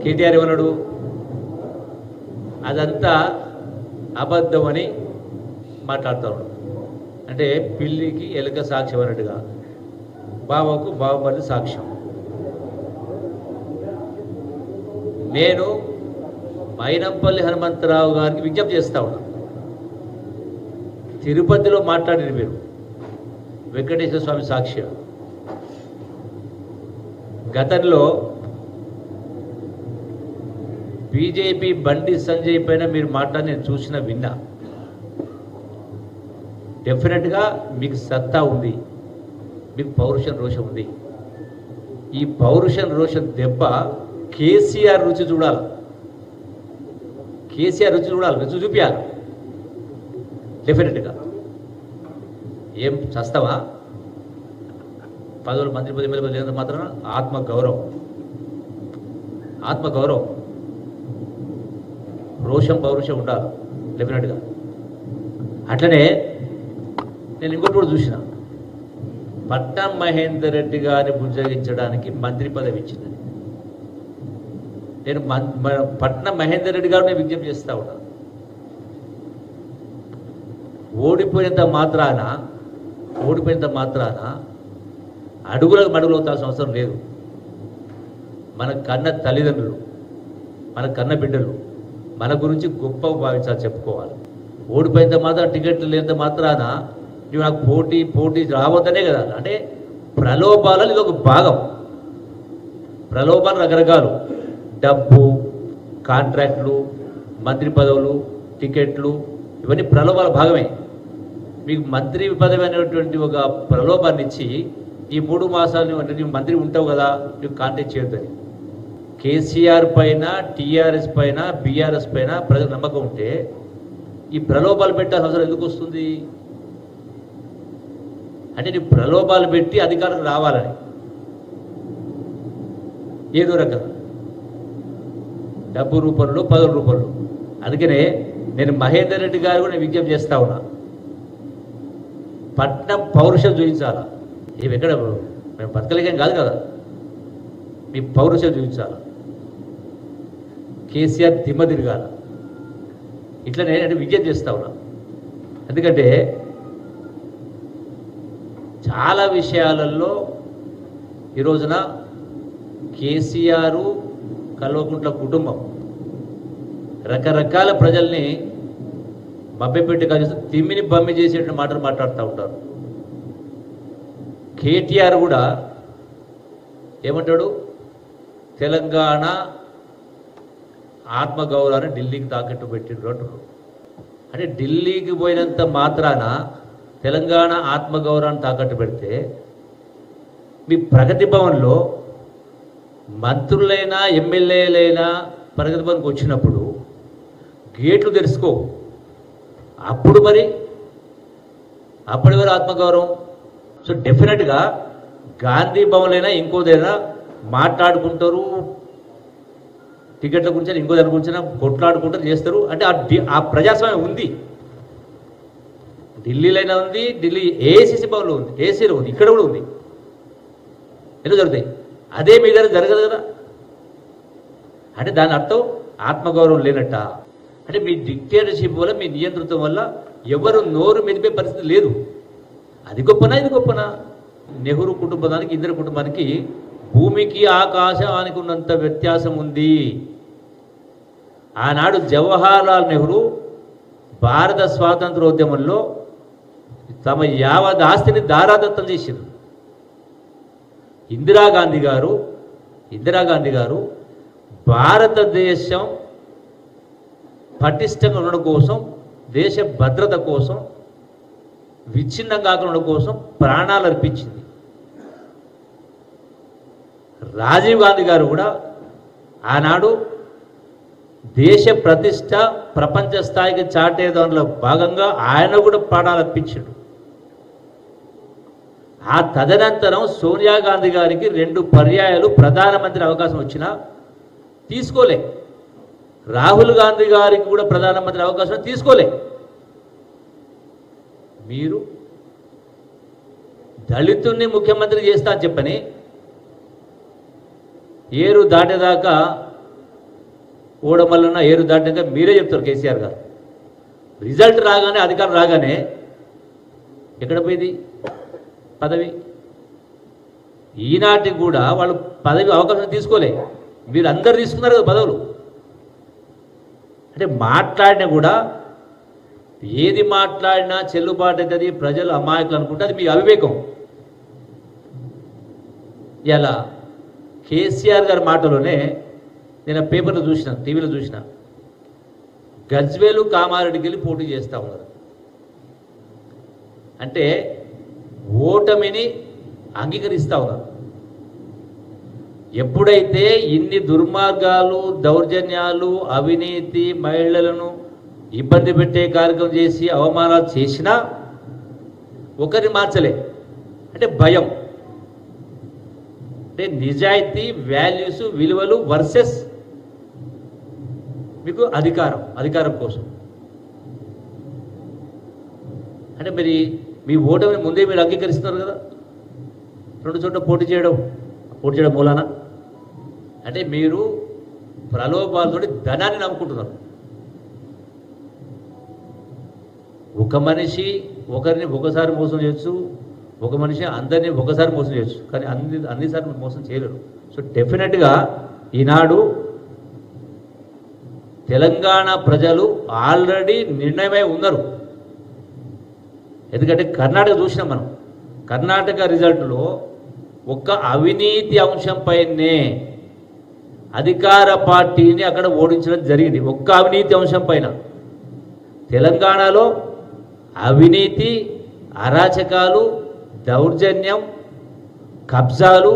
కేటీఆర్ ఏమన్నాడు అదంతా అబద్ధం అని మాట్లాడుతూ ఉన్నాడు అంటే పిల్లికి ఎలుక సాక్ష్యం అన్నట్టుగా బావకు బావమరిది సాక్ష్యం నేను మైనంపల్లి హనుమంతరావు గారికి విజ్ఞప్తి చేస్తా ఉన్నా తిరుపతిలో మాట్లాడిన మీరు వెంకటేశ్వర స్వామి సాక్షి గతంలో బీజేపీ బండి సంజయ్ పైన మీరు మాట్లాడి నేను చూసిన విన్నా డెఫినెట్గా మీకు సత్తా ఉంది మీకు పౌరుషం రోషం ఉంది ఈ పౌరుషం రోషం దెబ్బ కేసీఆర్ రుచి చూడాలి కేసీఆర్ రుచి చూడాలి రుచి చూపించాలి డెఫినెట్గా ఏం చస్తావా పదవులు మంత్రి పది ఎమ్మెల్యే పది మాత్రం ఆత్మ గౌరవం ఆత్మ గౌరవం రోషం పౌరుషం ఉండాలి డెఫినెట్గా అట్లనే నేను ఇంకోటి కూడా చూసిన పట్నం మహేందర్ రెడ్డి గారిని బుజ్జగించడానికి మంత్రి పదవి ఇచ్చింది నేను మన్- మన పట్నం మహేందర్ రెడ్డి గారిని విజ్ఞప్తి చేస్తా ఉన్నా ఓడిపోయినంత మాత్రాన ఓడిపోయినంత మాత్రాన అడుగులకు మడుగులు అవుతాల్సిన అవసరం లేదు మన కన్న తల్లిదండ్రులు మన కన్న బిడ్డలు మన గురించి గొప్ప భావించాలి చెప్పుకోవాలి ఓడిపోయినంత మాత్రం టికెట్లు లేనంత మాత్రాన నువ్వు నాకు పోటీ పోటీ రావద్దనే కదా అంటే ప్రలోభాలలో ఇది ఒక భాగం ప్రలోభాలు రకరకాలు డబ్బు కాంట్రాక్ట్లు మంత్రి పదవులు టికెట్లు ఇవన్నీ ప్రలోభాల భాగమే మీకు మంత్రి పదవి అనేటువంటి ఒక ప్రలోభాన్ని ఇచ్చి ఈ మూడు మాసాలు అంటే నువ్వు మంత్రి ఉంటావు కదా నువ్వు కాంటాక్ట్ చేయొద్దని కేసీఆర్ పైన టీఆర్ఎస్ పైన బీఆర్ఎస్ పైన ప్రజలకు నమ్మకం ఉంటే ఈ ప్రలోభాలు పెట్టాల్సిన అవసరం ఎందుకు వస్తుంది అంటే నీ ప్రలోభాలు పెట్టి అధికారం రావాలని ఏదో రకం డబ్బు రూపంలో పదవి రూపంలో అందుకనే నేను మహేందర్ రెడ్డి గారు కూడా నేను విజ్ఞప్తి చేస్తా ఉన్నా పట్నం పౌరుషం చూపించాలా ఇవి ఎక్కడ మేము బతకలేకేం కాదు కదా మీ పౌరుషం చూపించాలా కేసీఆర్ దిమ్మ తిరగాల ఇట్లా నేను విజ్ఞప్తి చేస్తా ఉన్నా ఎందుకంటే చాలా విషయాలలో ఈ రోజున కేసీఆర్ కల్వకుంట్ల కుటుంబం రకరకాల ప్రజల్ని మభ్యపెట్టి కాదు తిమ్మిని బమ్మి చేసేటువంటి మాటలు మాట్లాడుతూ ఉంటారు కేటీఆర్ కూడా ఏమంటాడు తెలంగాణ ఆత్మగౌరవాన్ని ఢిల్లీకి తాకట్టు పెట్టిండ్రు అంటున్నారు అంటే ఢిల్లీకి పోయినంత మాత్రాన తెలంగాణ ఆత్మగౌరవాన్ని తాకట్టు పెడితే మీ ప్రగతి భవన్లో మంత్రులైనా ఎమ్మెల్యేలైనా ప్రగతి భవన్కి వచ్చినప్పుడు గేట్లు తెరుచుకో అప్పుడు మరి అప్పటి వరకు ఆత్మగౌరవం సో డెఫినెట్గా గాంధీ భవన్లైనా ఇంకోదైనా మాట్లాడుకుంటారు టికెట్ల గురించి ఇంకో దాని గురించి కొట్లాడుకుంటారు చేస్తారు అంటే ఆ డి- ఆ ప్రజాస్వామ్యం ఉంది ఢిల్లీలో ఉంది ఢిల్లీ ఏసీసీ భవన్లో ఉంది ఏసీలో ఉంది ఇక్కడ కూడా ఉంది ఎందుకు జరుగుతాయి అదే మీ దగ్గర జరగదు కదా అంటే దాని అర్థం ఆత్మగౌరవం లేనట్ట అంటే మీ డిక్టేటర్షిప్ వల్ల మీ నియంతృత్వం వల్ల ఎవరు నోరు మెదిపే పరిస్థితి లేదు అది గొప్పనా ఇది గొప్పనా నెహ్రూ కుటుంబానికి ఇద్దరు కుటుంబానికి భూమికి ఆకాశానికి ఉన్నంత వ్యత్యాసం ఉంది ఆనాడు జవహర్లాల్ నెహ్రూ భారత స్వాతంత్రోద్యమంలో తమ యావత్ ఆస్తిని దారాదత్తం చేసింది ఇందిరాగాంధీ గారు ఇందిరాగాంధీ గారు భారతదేశం పటిష్టంగా ఉండడం కోసం దేశ భద్రత కోసం విచ్ఛిన్నం కాకుండా ఉండడం కోసం ప్రాణాలు అర్పించింది రాజీవ్ గాంధీ గారు కూడా ఆనాడు దేశ ప్రతిష్ట ప్రపంచ స్థాయికి చాటే దానిలో భాగంగా ఆయన కూడా ప్రాణాలు అర్పించాడు ఆ తదనంతరం సోనియా గాంధీ గారికి రెండు పర్యాయాలు ప్రధానమంత్రి అవకాశం వచ్చినా తీసుకోలే రాహుల్ గాంధీ గారికి కూడా ప్రధానమంత్రి అవకాశం తీసుకోలే మీరు దళితుల్ని ముఖ్యమంత్రి చేస్తా అని చెప్పని ఏరు దాటేదాకా ఓడమల్లన ఏరు దాటినాక మీరే చెప్తారు కేసీఆర్ గారు రిజల్ట్ రాగానే అధికారం రాగానే ఎక్కడ పోయింది పదవి ఈనాటికి కూడా వాళ్ళు పదవి అవకాశం తీసుకోలే మీరు అందరు తీసుకున్నారు కదా పదవులు అంటే మాట్లాడినా కూడా ఏది మాట్లాడినా చెల్లుబాటు అవుతుంది ప్రజలు అమాయకులు అనుకుంటే అది మీ అవివేకం ఇలా కేసీఆర్ గారి మాటలోనే నేను పేపర్లో చూసిన టీవీలో చూసిన గజ్వేలు కామారెడ్డికి వెళ్ళి పోటీ చేస్తూ ఉన్నారు అంటే ఓటమిని అంగీకరిస్తూ ఉన్నారు ఎప్పుడైతే ఇన్ని దుర్మార్గాలు దౌర్జన్యాలు అవినీతి మహిళలను ఇబ్బంది పెట్టే కార్యక్రమం చేసి అవమానాలు చేసినా ఒకరిని మార్చలే అంటే భయం అంటే నిజాయితీ వాల్యూస్ విలువలు వర్సెస్ మీకు అధికారం అధికారం కోసం అంటే మరి మీ ఓటమిని ముందే మీరు అంగీకరిస్తున్నారు కదా రెండు చోట్ల పోటీ చేయడం పోటీ చేయడం మూలాన అంటే మీరు ప్రలోభాలతోటి ధనాన్ని నమ్ముకుంటున్నారు ఒక మనిషి ఒకరిని ఒకసారి మోసం చేయొచ్చు ఒక మనిషి అందరినీ ఒకసారి మోసం చేయొచ్చు కానీ అన్ని అన్నిసార్లు మోసం చేయలేరు సో డెఫినెట్గా ఈనాడు తెలంగాణ ప్రజలు ఆల్రెడీ నిర్ణయమై ఉన్నారు ఎందుకంటే కర్ణాటక చూసినాం మనం కర్ణాటక రిజల్ట్లో ఒక్క అవినీతి అంశంపైనే అధికార పార్టీని అక్కడ ఓడించడం జరిగింది ఒక్క అవినీతి అంశం పైన తెలంగాణలో అవినీతి అరాచకాలు దౌర్జన్యం కబ్జాలు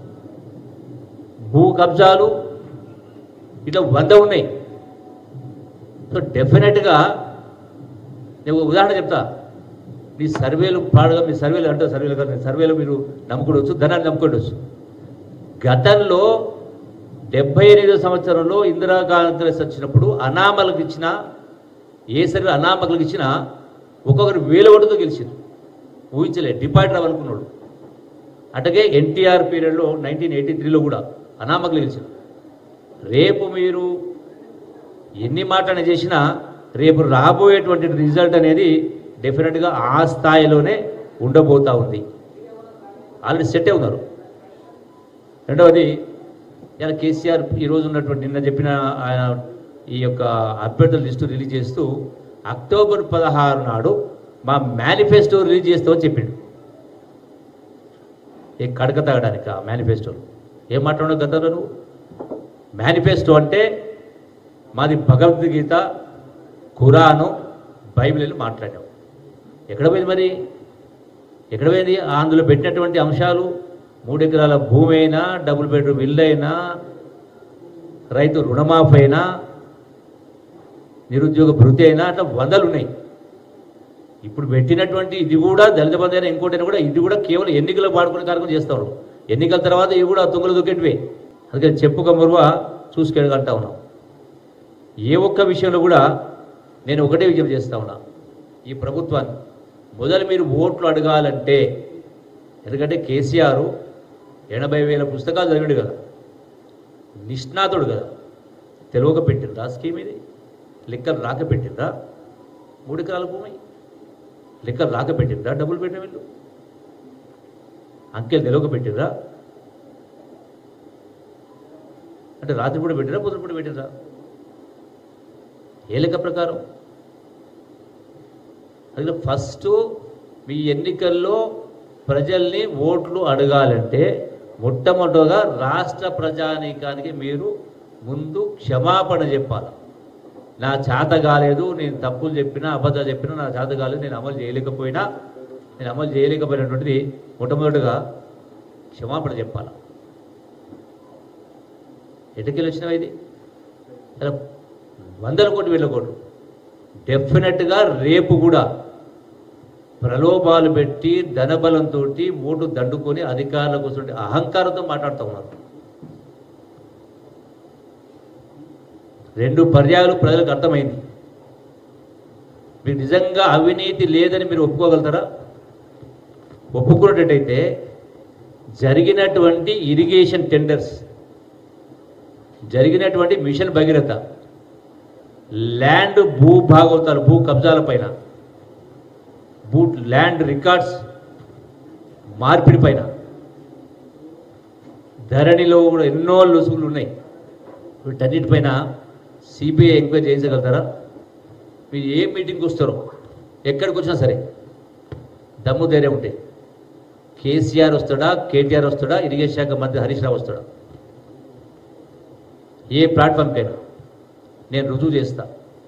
భూ కబ్జాలు ఇట్లా వంద ఉన్నాయి సో డెఫినెట్గా నేను ఒక ఉదాహరణ చెప్తా మీ సర్వేలు పాడగా మీ సర్వేలు అంటే సర్వేలు కాదు సర్వేలు మీరు నమ్ముకోవచ్చు ధనాన్ని నమ్ముకోవచ్చు గతంలో డెబ్బై ఎనిమిదో సంవత్సరంలో ఇందిరా కాంగ్రెస్ వచ్చినప్పుడు అనామలకు ఇచ్చిన ఏ సర్వే అనామకులకు ఇచ్చినా ఒక్కొక్కరు వేల ఓటుతో గెలిచింది ఊహించలే డిపాజిట్ అవ్వాలనుకున్నాడు అటగే ఎన్టీఆర్ పీరియడ్లో నైన్టీన్ ఎయిటీ త్రీలో కూడా అనామకులు గెలిచారు రేపు మీరు ఎన్ని మాటలు చేసినా రేపు రాబోయేటువంటి రిజల్ట్ అనేది డెఫినెట్గా ఆ స్థాయిలోనే ఉండబోతా ఉంది ఆల్రెడీ సెట్టే ఉన్నారు రెండవది ఇలా కేసీఆర్ ఈరోజు ఉన్నటువంటి నిన్న చెప్పిన ఆయన ఈ యొక్క అభ్యర్థుల లిస్టు రిలీజ్ చేస్తూ అక్టోబర్ పదహారు నాడు మా మేనిఫెస్టో రిలీజ్ చేస్తామని చెప్పిండు ఏ కడక తాగడానికి ఆ మేనిఫెస్టోలో ఏం మాట్లాడవు గతంలో నువ్వు మేనిఫెస్టో అంటే మాది భగవద్గీత ఖురాను బైబిల్ అని మాట్లాడావు ఎక్కడ పోయింది మరి ఎక్కడ పోయింది అందులో పెట్టినటువంటి అంశాలు మూడు ఎకరాల భూమి అయినా డబుల్ బెడ్రూమ్ ఇల్లు అయినా రైతు రుణమాఫీ అయినా నిరుద్యోగ భృతి అయినా అట్లా వందలు ఉన్నాయి ఇప్పుడు పెట్టినటువంటి ఇది కూడా దళిత బంధు అయినా ఇంకోటి కూడా ఇది కూడా కేవలం ఎన్నికలు వాడుకునే కార్యక్రమం చేస్తారు ఎన్నికల తర్వాత ఇవి కూడా తుంగలు దొక్కేటివే అందుకని చెప్పుక మురువ చూసుకెళ్ళగంటా ఉన్నాం ఏ ఒక్క విషయంలో కూడా నేను ఒకటే విజయం చేస్తా ఉన్నా ఈ ప్రభుత్వాన్ని మొదలు మీరు ఓట్లు అడగాలంటే ఎందుకంటే కేసీఆర్ ఎనభై వేల పుస్తకాలు చదివాడు కదా నిష్ణాతుడు కదా తెలియక పెట్టిండ్రా స్కీమ్ ఇది లెక్కలు రాక పెట్టిండ్రా మూడు ఎకరాల భూమి లెక్కలు రాక పెట్టిండ్రా డబ్బులు పెట్టిన వీళ్ళు అంకెలు తెలియక పెట్టిండ్రా అంటే రాత్రిపూట పెట్టిరా పొద్దుపూట పెట్టిండ్రా ఏ లెక్క ప్రకారం అందులో ఫస్ట్ మీ ఎన్నికల్లో ప్రజల్ని ఓట్లు అడగాలంటే మొట్టమొదటిగా రాష్ట్ర ప్రజానీకానికి మీరు ముందు క్షమాపణ చెప్పాలి నా చేత కాలేదు నేను తప్పులు చెప్పినా అబద్ధాలు చెప్పినా నా చేత కాలేదు నేను అమలు చేయలేకపోయినా నేను అమలు చేయలేకపోయినటువంటిది మొట్టమొదటిగా క్షమాపణ చెప్పాలి ఎటుకెళ్ళి వచ్చినావు ఇది ఇలా వందల కోట్లు వేల కోట్లు డెఫినెట్గా రేపు కూడా ప్రలోభాలు పెట్టి ధనబలంతో ఓటు దండుకొని అధికారుల కోసం అహంకారంతో మాట్లాడుతూ ఉన్నారు రెండు పర్యాయాలు ప్రజలకు అర్థమైంది మీకు నిజంగా అవినీతి లేదని మీరు ఒప్పుకోగలుగుతారా ఒప్పుకున్నట్టయితే జరిగినటువంటి ఇరిగేషన్ టెండర్స్ జరిగినటువంటి మిషన్ భగీరథ ల్యాండ్ భూభాగవతాలు భూ కబ్జాల పైన భూ ల్యాండ్ రికార్డ్స్ మార్పిడి పైన ధరణిలో కూడా ఎన్నో లొసుగులు ఉన్నాయి వీటన్నిటిపైన సిబిఐ ఎంక్వైరీ చేయించగలుగుతారా మీరు ఏ మీటింగ్కి వస్తారో ఎక్కడికి వచ్చినా సరే దమ్ము ధైర్యం ఉంటే కేసీఆర్ వస్తాడా కేటీఆర్ వస్తాడా ఇరిగేషన్ శాఖ మంత్రి హరీష్ రావు వస్తాడా ఏ ప్లాట్ఫామ్కైనా నేను రుజువు చేస్తా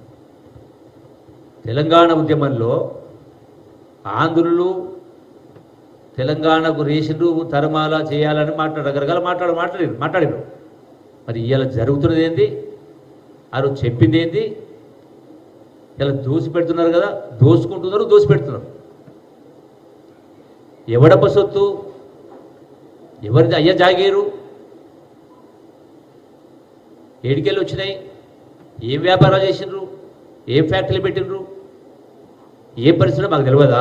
తెలంగాణ ఉద్యమంలో ఆంధ్రులు తెలంగాణకు రేషన్లు తరమాల చేయాలని మాట్లాడు రకరకాల మాట్లాడు మాట్లాడారు మాట్లాడారు మరి ఇవాళ జరుగుతున్నది ఏంది ఆ రోజు చెప్పింది ఏంది ఇలా దోసి పెడుతున్నారు కదా దోసుకుంటున్నారు దోసి పెడుతున్నారు ఎవడప్ప సొత్తు ఎవరిది అయ్యా జాగీరు ఏడికెళ్ళి వచ్చినాయి ఏం వ్యాపారాలు చేసిండ్రు ఏం ఫ్యాక్టరీలు పెట్టిండ్రు ఏ పరిస్థితుల్లో మాకు తెలియదా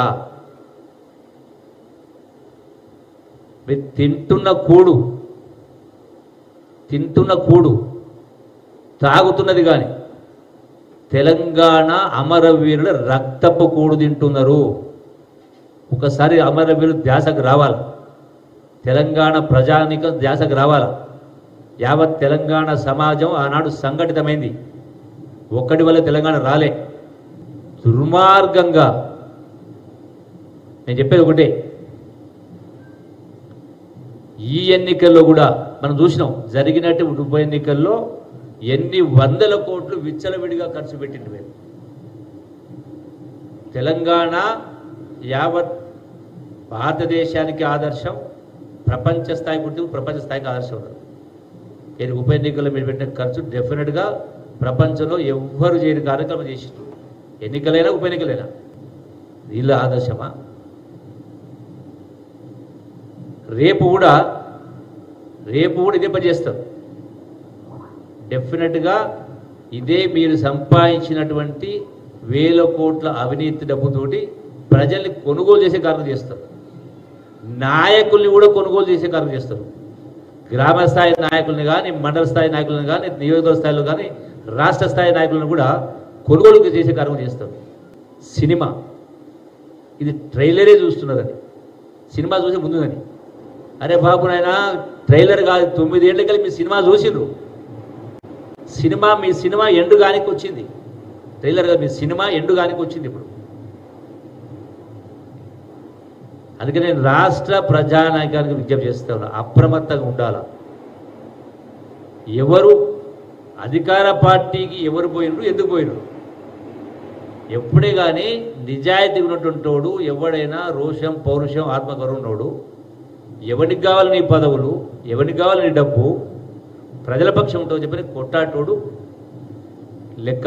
మీరు తింటున్న కూడు తింటున్న కూడు తాగుతున్నది కానీ తెలంగాణ అమరవీరుల రక్తపు కూడు తింటున్నారు ఒకసారి అమరవీరుల ధ్యాసకు రావాలి తెలంగాణ ప్రజానిక ధ్యాసకు రావాలి యావత్ తెలంగాణ సమాజం ఆనాడు సంఘటితమైంది ఒక్కడి వల్ల తెలంగాణ రాలే దుర్మార్గంగా నేను చెప్పేది ఒకటే ఈ ఎన్నికల్లో కూడా మనం చూసినాం జరిగినట్టు ఉప ఎన్నికల్లో ఎన్ని వందల కోట్లు విచ్చలవిడిగా ఖర్చు పెట్టిండు మేము తెలంగాణ యావత్ భారతదేశానికి ఆదర్శం ప్రపంచ స్థాయి గుర్తింపు ప్రపంచ స్థాయికి ఆదర్శం ఉన్నది నేను ఉప ఎన్నికల్లో మీరు పెట్టిన ఖర్చు డెఫినెట్గా ప్రపంచంలో ఎవ్వరు చేయని కార్యక్రమం చేసిండ్రు ఎన్నికలైనా ఉప ఎన్నికలైనా వీళ్ళ ఆదర్శమా రేపు కూడా రేపు కూడా ఇదే పని చేస్తాం డెఫినెట్గా ఇదే మీరు సంపాదించినటువంటి వేల కోట్ల అవినీతి డబ్బుతోటి ప్రజల్ని కొనుగోలు చేసే కార్యం చేస్తారు నాయకుల్ని కూడా కొనుగోలు చేసే కార్యం చేస్తారు గ్రామ స్థాయి నాయకుల్ని కానీ మండల స్థాయి నాయకులను కానీ నియోజకవర్గ స్థాయిలో కానీ రాష్ట్ర స్థాయి నాయకులను కూడా కొనుగోలు చేసే కార్యం చేస్తారు సినిమా ఇది ట్రైలరే చూస్తున్నదని సినిమా చూసే ముందుదని అరే బాబు నాయన ట్రైలర్ కాదు తొమ్మిదేళ్ళకి మీ సినిమా చూసిండ్రు సినిమా మీ సినిమా ఎండుగానికి వచ్చింది ట్రైలర్ కాదు మీ సినిమా ఎండుగానికి వచ్చింది ఇప్పుడు అందుకే నేను రాష్ట్ర ప్రజానాయకానికి విజ్ఞప్తి చేస్తాను అప్రమత్తంగా ఉండాల ఎవరు అధికార పార్టీకి ఎవరు పోయినరు ఎందుకు పోయినరు ఎప్పుడే కానీ నిజాయితీ ఉన్నటువంటి వాడు ఎవడైనా రోషం పౌరుషం ఆత్మగౌరవం ఉన్నోడు ఎవరికి కావాలి నీ పదవులు ఎవరికి కావాలి నీ డబ్బు ప్రజల పక్షం ఉంటావు చెప్పని కొట్టాటోడు లెక్క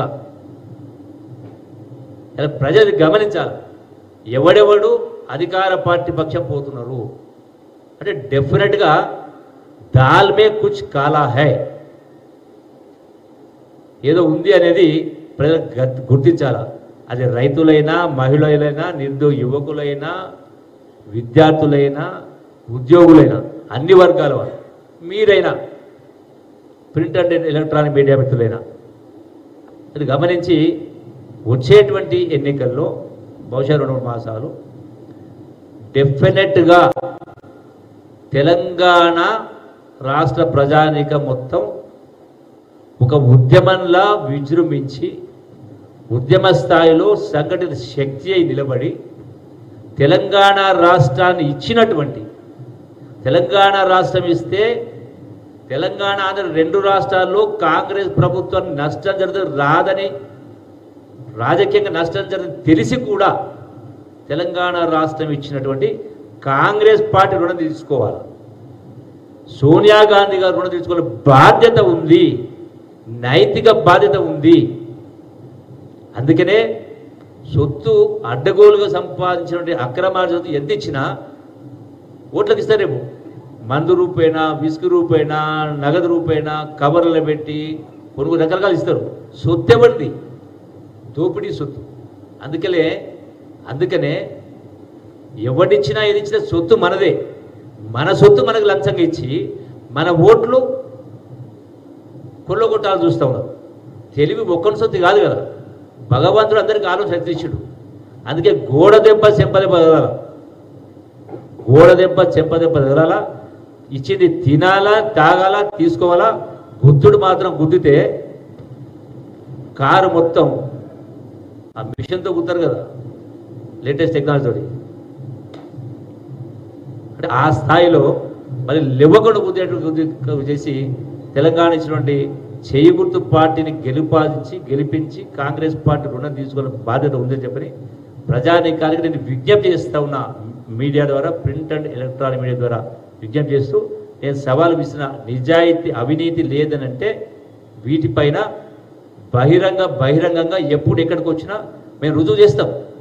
ఇలా ప్రజలు గమనించాలి ఎవడెవడు అధికార పార్టీ పక్షం పోతున్నారు అంటే డెఫినెట్గా దాల్ మే కుచ్ కాలా హై ఏదో ఉంది అనేది ప్రజలు గ- గుర్తించాల అది రైతులైనా మహిళలైనా నిరుద్యోగ యువకులైనా విద్యార్థులైనా ఉద్యోగులైనా అన్ని వర్గాల వారు మీరైనా ప్రింట్ అండ్ ఎలక్ట్రానిక్ మీడియా మిత్రులైనా అది గమనించి వచ్చేటువంటి ఎన్నికల్లో బహుశా రెండు మూడు మాసాలు డెఫినెట్గా తెలంగాణ రాష్ట్ర ప్రజానీకం మొత్తం ఒక ఉద్యమంలా విజృంభించి ఉద్యమ స్థాయిలో సంఘటిత శక్తి అయి నిలబడి తెలంగాణ రాష్ట్రాన్ని ఇచ్చినటువంటి తెలంగాణ రాష్ట్రం ఇస్తే తెలంగాణ ఆంధ్ర రెండు రాష్ట్రాల్లో కాంగ్రెస్ ప్రభుత్వాన్ని నష్టం జరుగుతుంది రాదని రాజకీయంగా నష్టం జరుగుతుంది తెలిసి కూడా తెలంగాణ రాష్ట్రం ఇచ్చినటువంటి కాంగ్రెస్ పార్టీ రుణం తీసుకోవాలి సోనియా గాంధీ గారు రుణం తీసుకోవాలి బాధ్యత ఉంది నైతిక బాధ్యత ఉంది అందుకనే సొత్తు అడ్డగోలుగా సంపాదించినటువంటి అక్రమార్జన ఎంత ఇచ్చినా ఓట్లకు ఇస్తారేమో మందు రూపేణా విసుగు రూపేణా నగదు రూపేణా కవర్లు పెట్టి కొనుగోలు రకరకాలు ఇస్తారు సొత్తు ఎవరిది దోపిడీ సొత్తు అందుకనే అందుకనే ఎవరిచ్చినా ఏది ఇచ్చినా సొత్తు మనదే మన సొత్తు మనకు లంచంగా ఇచ్చి మన ఓట్లు కొల్లగొట్టాలు చూస్తూ ఉన్నారు తెలివి ఒక్కరి సొత్తి కాదు కదా భగవంతుడు అందరికీ ఆలోచన శక్తిచ్చుడు అందుకే గోడ దెబ్బ చెంపదెబ్బ తగలాల గోడ దెబ్బ చెంపదెబ్బ తగలాల ఇచ్చింది తినాలా తాగాలా తీసుకోవాలా బుద్ధుడు మాత్రం గుద్దితే కారు మొత్తం ఆ మిషన్తో గుద్దారు కదా లేటెస్ట్ టెక్నాలజీ అంటే ఆ స్థాయిలో మరి లెవ్వకుండా గుద్దేట్టు చేసి తెలంగాణ ఇచ్చినటువంటి చేయి గుర్తు పార్టీని గెలుపాదించి గెలిపించి కాంగ్రెస్ పార్టీ రుణం తీసుకునే బాధ్యత ఉందని చెప్పని ప్రజానీకానికి నేను విజ్ఞప్తి చేస్తా ఉన్నా మీడియా ద్వారా ప్రింట్ అండ్ ఎలక్ట్రానిక్ మీడియా ద్వారా విజ్ఞప్తి చేస్తూ నేను సవాల్ విసిన నిజాయితీ అవినీతి లేదనంటే వీటిపైన బహిరంగ బహిరంగంగా ఎప్పుడు ఎక్కడికి వచ్చినా మేము రుజువు చేస్తాం